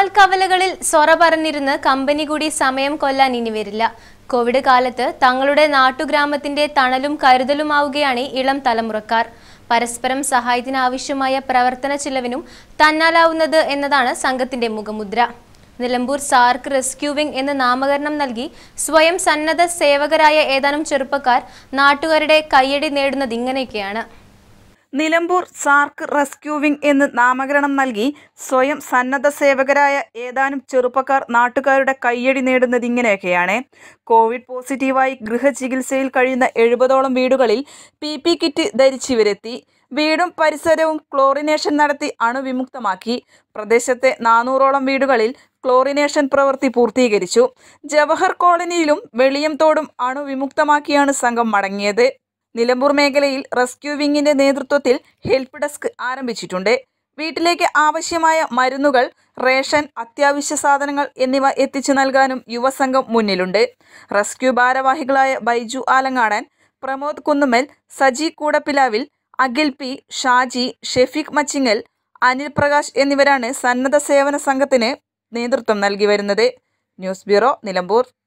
പാൽക്കവലകളിൽ സൊറ പറഞ്ഞിരുന്ന് company കൂടി സമയം കൊല്ലാൻ ഇനി വരില്ല കോവിഡ് കാലത്ത് തങ്ങളുടെ നാട്ടുഗ്രാമത്തിന്റെ തണലും കരുതലുമാവുകയാണ് ഇളം തലമുറക്കാർ പരസ്പരം സഹായത്തിന് ആവശ്യമായ പ്രവർത്തന ചിലവിനും തന്നാലാവുന്നത് എന്നതാണ് സംഘത്തിന്റെ മുഖമുദ്ര നിലമ്പൂർ സാർക്ക് റെസ്ക്യൂവിംഗ് എന്ന് നാമകരണം നൽകി സ്വയം സന്നദ്ധ സേവകരായ ഏതാനും ചെറുപ്പക്കാർ നാട്ടുകാരുടെ കയ്യടി നേടുന്നത് ഇങ്ങനെയൊക്കെയാണ് നിലമ്പൂർ സാർക്ക് റെസ്ക്യൂവിംഗ് എന്ന് നാമകരണം നൽകി സ്വയം സന്നദ്ധ സേവകരായ ഏതാനും ചെറുപ്പക്കാർ നാട്ടുകാരുടെ കയ്യടി നേടുന്നത് ഇങ്ങനെയൊക്കെയാണ് കോവിഡ് പോസിറ്റീവായി ഗൃഹചികിത്സയിൽ കഴിയുന്ന എഴുപതോളം വീടുകളിൽ പി പി കിറ്റ് ധരിച്ചിവരെത്തി വീടും പരിസരവും ക്ലോറിനേഷൻ നടത്തി അണുവിമുക്തമാക്കി പ്രദേശത്തെ നാനൂറോളം വീടുകളിൽ ക്ലോറിനേഷൻ പ്രവൃത്തി പൂർത്തീകരിച്ചു ജവഹർ കോളനിയിലും വെളിയംതോടും അണുവിമുക്തമാക്കിയാണ് സംഘം മടങ്ങിയത് നിലമ്പൂർ മേഖലയിൽ റെസ്ക്യൂ വിങ്ങിന്റെ നേതൃത്വത്തിൽ ഹെൽപ്പ് ഡെസ്ക് ആരംഭിച്ചിട്ടുണ്ട് വീട്ടിലേക്ക് ആവശ്യമായ മരുന്നുകൾ റേഷൻ അത്യാവശ്യ സാധനങ്ങൾ എന്നിവ എത്തിച്ചു നൽകാനും യുവസംഘം മുന്നിലുണ്ട് റെസ്ക്യൂ ഭാരവാഹികളായ ബൈജു ആലങ്ങാടൻ പ്രമോദ് കുന്നുമ്മൽ സജി കൂടപ്പിലാവിൽ അഖിൽ പി ഷാജി ഷെഫീഖ് മച്ചിങ്ങൽ അനിൽ പ്രകാശ് എന്നിവരാണ് സന്നദ്ധ സേവന സംഘത്തിന് നേതൃത്വം നൽകി വരുന്നത് ന്യൂസ് ബ്യൂറോ നിലമ്പൂർ